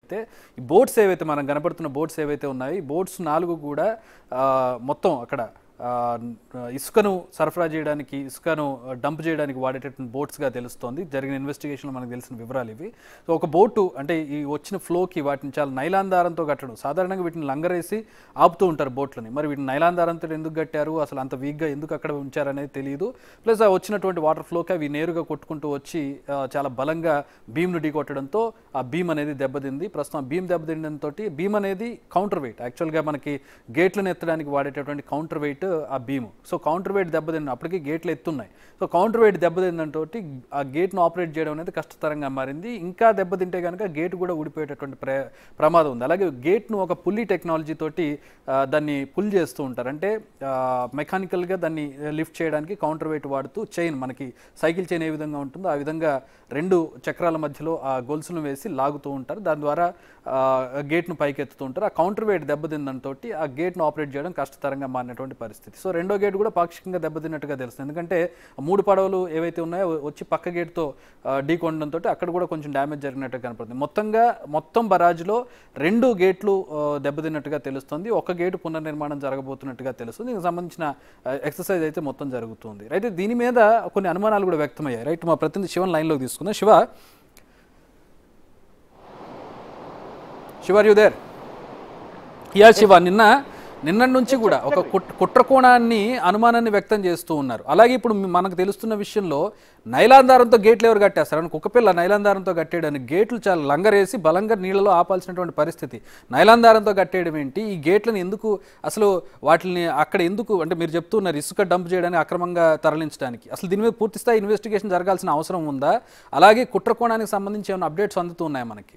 చెప్తే ఈ బోట్స్ ఏవైతే మనం కనపడుతున్న బోట్స్ ఏవైతే ఉన్నాయో ఈ బోట్స్ నాలుగు కూడా ఆ, మొత్తం అక్కడ ఆ, ఇసుకను సరఫరా చేయడానికి ఇసుకను డంప్ చేయడానికి వాడేటటువంటి బోట్స్గా తెలుస్తోంది జరిగిన ఇన్వెస్టిగేషన్లో మనకు తెలిసిన వివరాలు ఇవి సో ఒక బోటు అంటే ఈ వచ్చిన ఫ్లోకి వాటిని చాలా నైలాన్ దారంతో కట్టడం సాధారణంగా వీటిని లంగరేసి ఆపుతూ ఉంటారు బోట్లని మరి వీటిని నైలాన్ దారంతో ఎందుకు కట్టారు అసలు అంత వీక్గా ఎందుకు అక్కడ ఉంచారనేది తెలియదు ప్లస్ ఆ వచ్చినటువంటి వాటర్ ఫ్లోకి అవి నేరుగా కొట్టుకుంటూ వచ్చి ఆ, చాలా బలంగా బీమ్ను ఢీకొట్టడంతో ఆ బీమ్ అనేది దెబ్బతింది ప్రస్తుతం బీమ్ దెబ్బతినడంతో బీమ్ అనేది కౌంటర్ వెయిట్ యాక్చువల్గా మనకి గేట్లను ఎత్తడానికి వాడేటటువంటి కౌంటర్ వెయిట్ ఆ బీమ్ సో కౌంటర్ వెయిట్ దెబ్బతిన్న అప్పటికి గేట్లు ఎత్తున్నాయి సో కౌంటర్ వెయిట్ దెబ్బతిందంతో ఆ గేట్ను ఆపరేట్ చేయడం అనేది కష్టతరంగా మారింది ఇంకా దెబ్బతింటే కనుక గేట్ కూడా ఊడిపోయేటటువంటి ప్ర ప్రమాదం ఉంది అలాగే గేట్ను ఒక పుల్లి టెక్నాలజీ తోటి ఆ, దాన్ని పుల్ చేస్తూ ఉంటారు అంటే మెకానికల్గా దాన్ని లిఫ్ట్ చేయడానికి కౌంటర్ వెయిట్ వాడుతూ చైన్ మనకి సైకిల్ చైన్ ఏ విధంగా ఉంటుందో ఆ విధంగా రెండు చక్రాల మధ్యలో ఆ గొలుసును వేసి లాగుతూ ఉంటారు దాని ద్వారా ఆ, గేట్ను పైకి ఎత్తుతూ ఉంటారు ఆ కౌంటర్ వెయిట్ దెబ్బతిందంతో ఆ గేట్ను ఆపరేట్ చేయడం కష్టతరంగా మారినటువంటి పరిస్థితి సో రెండో గేట్ కూడా పాక్షికంగా దెబ్బతిన్నట్టుగా తెలుస్తుంది ఎందుకంటే ఆ మూడు పడవలు ఏవైతే ఉన్నాయో వచ్చి పక్క గేట్తో ఢీ కొనడంతో అక్కడ కూడా కొంచెం డ్యామేజ్ జరిగినట్టు కనపడుతుంది మొత్తంగా మొత్తం బరాజ్లో రెండు గేట్లు ఆ, దెబ్బతిన్నట్టుగా తెలుస్తుంది ఒక గేటు పునర్నిర్మాణం జరగబోతున్నట్టుగా తెలుస్తుంది దీనికి సంబంధించిన ఎక్సర్సైజ్ అయితే మొత్తం జరుగుతుంది అయితే దీని మీద కొన్ని అనుమానాలు కూడా వ్యక్తమయ్యాయి రైట్ మా ప్రతినిధి శివన్ లైన్లోకి తీసుకుందాం Siva Siva you there yeah Siva నిన్న నిన్నటి నుంచి కూడా ఒక కుట్- కుట్రకోణాన్ని అనుమానాన్ని వ్యక్తం చేస్తూ ఉన్నారు అలాగే ఇప్పుడు మీ- మనకు తెలుస్తున్న విషయంలో నైలాందారంతో గేట్లు ఎవరు కట్టేస్తారు అని కుక్కపిల్ల నైలాందారంతో కట్టేయడానికి గేట్లు చాలా లంగరేసి బలంగా నీళ్ళలో ఆపాల్సినటువంటి పరిస్థితి నైలాందారంతో కట్టేయడం ఏంటి ఈ గేట్లను ఎందుకు అసలు వాటిని అక్కడ ఎందుకు అంటే మీరు చెప్తున్నారు ఇసుక డంప్ చేయడానికి అక్రమంగా తరలించడానికి అసలు దీని మీద పూర్తి స్థాయి ఇన్వెస్టిగేషన్ జరగాల్సిన అవసరం ఉందా అలాగే కుట్రకోణానికి సంబంధించి ఏమైనా అప్డేట్స్ అందుతున్నాయి మనకి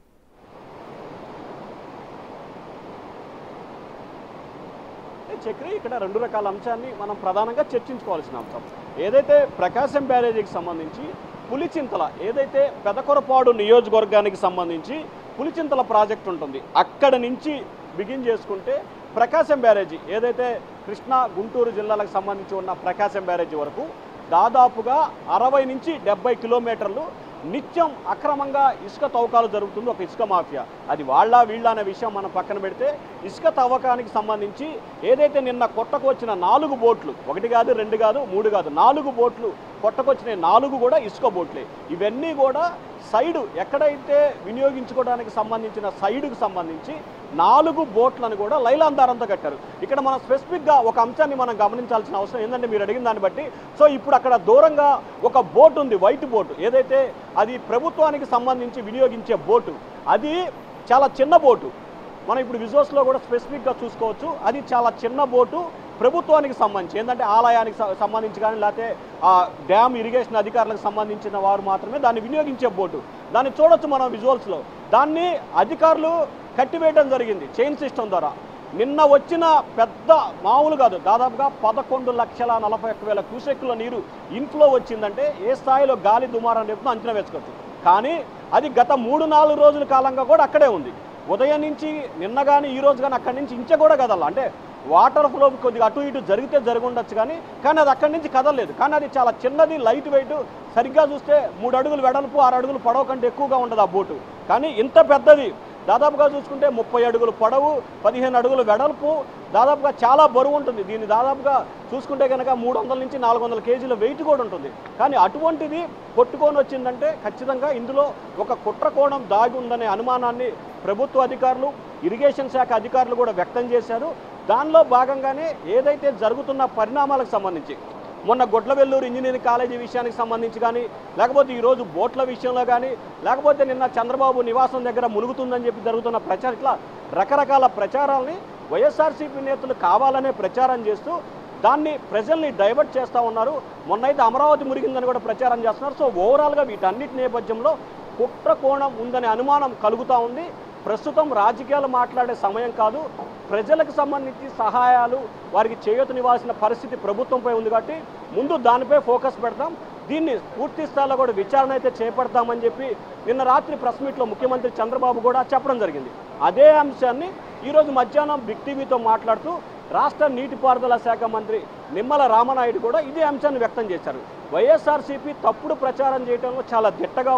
అంటే చక్రి ఇక్కడ రెండు రకాల అంశాన్ని మనం ప్రధానంగా చర్చించుకోవాల్సిన అంశం ఏదైతే ప్రకాశం బ్యారేజీకి సంబంధించి పులిచింతల ఏదైతే పెదకొరపాడు నియోజకవర్గానికి సంబంధించి పులిచింతల ప్రాజెక్ట్ ఉంటుంది అక్కడ నుంచి బిగిన్ చేసుకుంటే ప్రకాశం బ్యారేజీ ఏదైతే కృష్ణా గుంటూరు జిల్లాలకు సంబంధించి ఉన్న ప్రకాశం బ్యారేజీ వరకు దాదాపుగా అరవై నుంచి డెబ్బై కిలోమీటర్లు నిత్యం అక్రమంగా ఇసుక తవ్వకాలు జరుగుతుంది ఒక ఇసుక మాఫియా అది వాళ్ళ వీళ్ళ అనే విషయం మనం పక్కన పెడితే ఇసుక తవ్వకానికి సంబంధించి ఏదైతే నిన్న కొట్టకొచ్చిన నాలుగు బోట్లు ఒకటి కాదు రెండు కాదు మూడు కాదు నాలుగు బోట్లు కొట్టకొచ్చిన నాలుగు కూడా ఇసుక బోట్లే ఇవన్నీ కూడా సైడు ఎక్కడైతే వినియోగించుకోవడానికి సంబంధించిన సైడుకు సంబంధించి నాలుగు బోట్లను కూడా లైలాందారంతో కట్టారు ఇక్కడ మనం స్పెసిఫిక్గా ఒక అంశాన్ని మనం గమనించాల్సిన అవసరం ఏంటంటే మీరు అడిగిన దాన్ని బట్టి సో ఇప్పుడు అక్కడ దూరంగా ఒక బోట్ ఉంది వైట్ బోట్ ఏదైతే అది ప్రభుత్వానికి సంబంధించి వినియోగించే బోటు అది చాలా చిన్న బోటు మనం ఇప్పుడు విజువల్స్లో కూడా స్పెసిఫిక్గా చూసుకోవచ్చు అది చాలా చిన్న బోటు ప్రభుత్వానికి సంబంధించి ఏంటంటే ఆలయానికి స- సంబంధించి కానీ లేకపోతే ఆ డ్యామ్ ఇరిగేషన్ అధికారులకు సంబంధించిన వారు మాత్రమే దాన్ని వినియోగించే బోటు దాన్ని చూడొచ్చు మనం విజువల్స్లో దాన్ని అధికారులు కట్టివేయడం జరిగింది చైన్ సిస్టమ్ ద్వారా నిన్న వచ్చిన పెద్ద మామూలు కాదు దాదాపుగా పదకొండు లక్షల నలభై ఒక్క వేల క్యూసెక్కుల నీరు ఇన్ఫ్లో వచ్చిందంటే ఏ స్థాయిలో గాలి దుమారం రేపుతో అంచనా వేసుకోవచ్చు కానీ అది గత మూడు నాలుగు రోజుల కాలంగా కూడా అక్కడే ఉంది ఉదయం నుంచి నిన్న కానీ ఈ రోజు కానీ అక్కడి నుంచి ఇంచ కూడా కదల అంటే వాటర్ ఫ్లో కొద్దిగా అటు ఇటు జరిగితే జరుగుండొచ్చు కానీ కానీ అది అక్కడి నుంచి కదలలేదు కానీ అది చాలా చిన్నది లైట్ వెయిట్ సరిగ్గా చూస్తే మూడు అడుగులు వెడల్పు ఆరు అడుగులు పొడవు కంటే ఎక్కువగా ఉండదు ఆ బోటు కానీ ఇంత పెద్దది దాదాపుగా చూసుకుంటే ముప్పై అడుగులు పొడవు పదిహేను అడుగులు వెడల్పు దాదాపుగా చాలా బరువు ఉంటుంది దీన్ని దాదాపుగా చూసుకుంటే కనుక మూడు వందల నుంచి నాలుగు వందల కేజీల వెయిట్ కూడా ఉంటుంది కానీ అటువంటిది కొట్టుకొని వచ్చిందంటే ఖచ్చితంగా ఇందులో ఒక కుట్ర కోణం దాగి ఉందనే అనుమానాన్ని ప్రభుత్వ అధికారులు ఇరిగేషన్ శాఖ అధికారులు కూడా వ్యక్తం చేశారు దానిలో భాగంగానే ఏదైతే జరుగుతున్న పరిణామాలకు సంబంధించి మొన్న గొడ్లవెల్లూరు ఇంజనీరింగ్ కాలేజీ విషయానికి సంబంధించి కానీ లేకపోతే ఈరోజు బోట్ల విషయంలో కానీ లేకపోతే నిన్న చంద్రబాబు నివాసం దగ్గర మునుగుతుందని చెప్పి జరుగుతున్న ప్రచారం ఇట్లా రకరకాల ప్రచారాల్ని వైఎస్ఆర్సీపీ నేతలు కావాలనే ప్రచారం చేస్తూ దాన్ని ప్రజల్ని డైవర్ట్ చేస్తూ ఉన్నారు మొన్నైతే అమరావతి మురిగిందని కూడా ప్రచారం చేస్తున్నారు సో ఓవరాల్గా వీటన్నిటి నేపథ్యంలో కుట్ర కోణం ఉందనే అనుమానం కలుగుతూ ఉంది ప్రస్తుతం రాజకీయాలు మాట్లాడే సమయం కాదు ప్రజలకు సంబంధించి సహాయాలు వారికి చేయూతనివ్వాల్సిన పరిస్థితి ప్రభుత్వంపై ఉంది కాబట్టి ముందు దానిపై ఫోకస్ పెడతాం దీన్ని పూర్తి స్థాయిలో కూడా విచారణ అయితే చేపడతామని చెప్పి నిన్న రాత్రి ప్రెస్ మీట్లో ముఖ్యమంత్రి చంద్రబాబు కూడా చెప్పడం జరిగింది అదే అంశాన్ని ఈరోజు మధ్యాహ్నం బిగ్ టీవీతో మాట్లాడుతూ రాష్ట్ర నీటిపారుదల శాఖ మంత్రి నిమ్మల రామనాయుడు కూడా ఇదే అంశాన్ని వ్యక్తం చేశారు వైఎస్ఆర్సీపీ తప్పుడు ప్రచారం చేయడంలో చాలా దిట్టగా ఉంది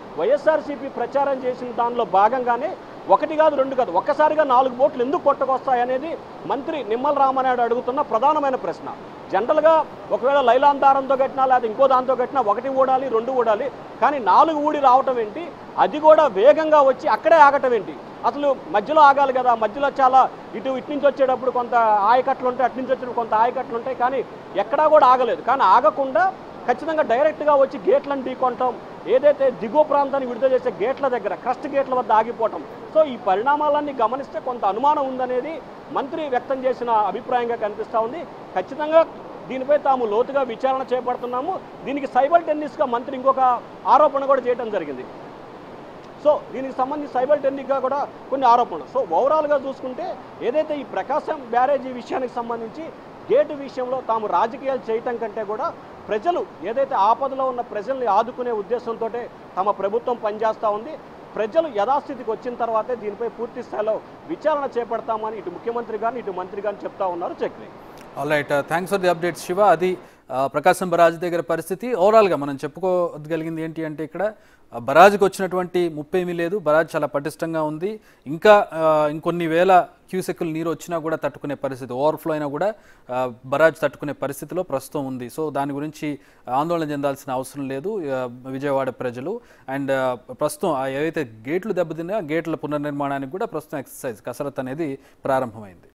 వైఎస్ఆర్సీపీ ప్రచారం చేసిన దానిలో భాగంగానే ఒకటి కాదు రెండు కాదు ఒక్కసారిగా నాలుగు బోట్లు ఎందుకు కొట్టకొస్తాయి అనేది మంత్రి నిమ్మల రామనాయుడు అడుగుతున్న ప్రధానమైన ప్రశ్న జనరల్గా ఒకవేళ లైలాన్ దారంతో కట్టినా లేదా ఇంకో దాంతో కట్టినా ఒకటి ఊడాలి రెండు ఊడాలి కానీ నాలుగు ఊడి రావటం ఏంటి అది కూడా వేగంగా వచ్చి అక్కడే ఆగటం ఏంటి అసలు మధ్యలో ఆగాలి కదా మధ్యలో చాలా ఇటు ఇటు నుంచి వచ్చేటప్పుడు కొంత ఆయకట్లు ఉంటాయి అటు నుంచి వచ్చేటప్పుడు కొంత ఆయకట్లు ఉంటాయి కానీ ఎక్కడా కూడా ఆగలేదు కానీ ఆగకుండా ఖచ్చితంగా డైరెక్ట్గా వచ్చి గేట్లను ఢీకొనటం ఏదైతే దిగువ ప్రాంతాన్ని విడుదల చేసే గేట్ల దగ్గర క్రస్ట్ గేట్ల వద్ద ఆగిపోవటం సో ఈ పరిణామాలన్నీ గమనిస్తే కొంత అనుమానం ఉందనేది మంత్రి వ్యక్తం చేసిన అభిప్రాయంగా కనిపిస్తూ ఉంది ఖచ్చితంగా దీనిపై తాము లోతుగా విచారణ చేపడుతున్నాము దీనికి సైబర్ టెన్నిస్గా మంత్రి ఇంకొక ఆరోపణ కూడా చేయడం జరిగింది సో దీనికి సంబంధించి సైబర్ టెక్నిక్గా కూడా కొన్ని ఆరోపణలు సో ఓవరాల్గా చూసుకుంటే ఏదైతే ఈ ప్రకాశం బ్యారేజీ విషయానికి సంబంధించి గేటు విషయంలో తాము రాజకీయాలు చేయటం కంటే కూడా ప్రజలు ఏదైతే ఆపదలో ఉన్న ప్రజల్ని ఆదుకునే ఉద్దేశంతో తమ ప్రభుత్వం పనిచేస్తూ ఉంది ప్రజలు యథాస్థితికి వచ్చిన తర్వాతే దీనిపై పూర్తి స్థాయిలో విచారణ చేపడతామని ఇటు ముఖ్యమంత్రి గారిని ఇటు మంత్రి గారిని చెప్తా ఉన్నారు Chakri all right thanks for the update Siva అది ఆ, ప్రకాశం బరాజ్ దగ్గర పరిస్థితి ఓవరాల్గా మనం చెప్పుకోగలిగింది ఏంటి అంటే ఇక్కడ ఆ, బరాజ్కి వచ్చినటువంటి ముప్పేమీ లేదు బరాజ్ చాలా పటిష్టంగా ఉంది ఇంకా ఆ, ఇంకొన్ని వేల క్యూసెక్కులు నీరు వచ్చినా కూడా తట్టుకునే పరిస్థితి ఓవర్ఫ్లో అయినా కూడా ఆ, బరాజ్ తట్టుకునే పరిస్థితిలో ప్రస్తుతం ఉంది సో దాని గురించి ఆందోళన చెందాల్సిన అవసరం లేదు ఆ, విజయవాడ ప్రజలు అండ్ ఆ, ప్రస్తుతం ఆ ఏవైతే గేట్లు దెబ్బతిన్నా గేట్ల పునర్నిర్మాణానికి కూడా ప్రస్తుతం ఎక్సర్సైజ్ కసరత్ అనేది ప్రారంభమైంది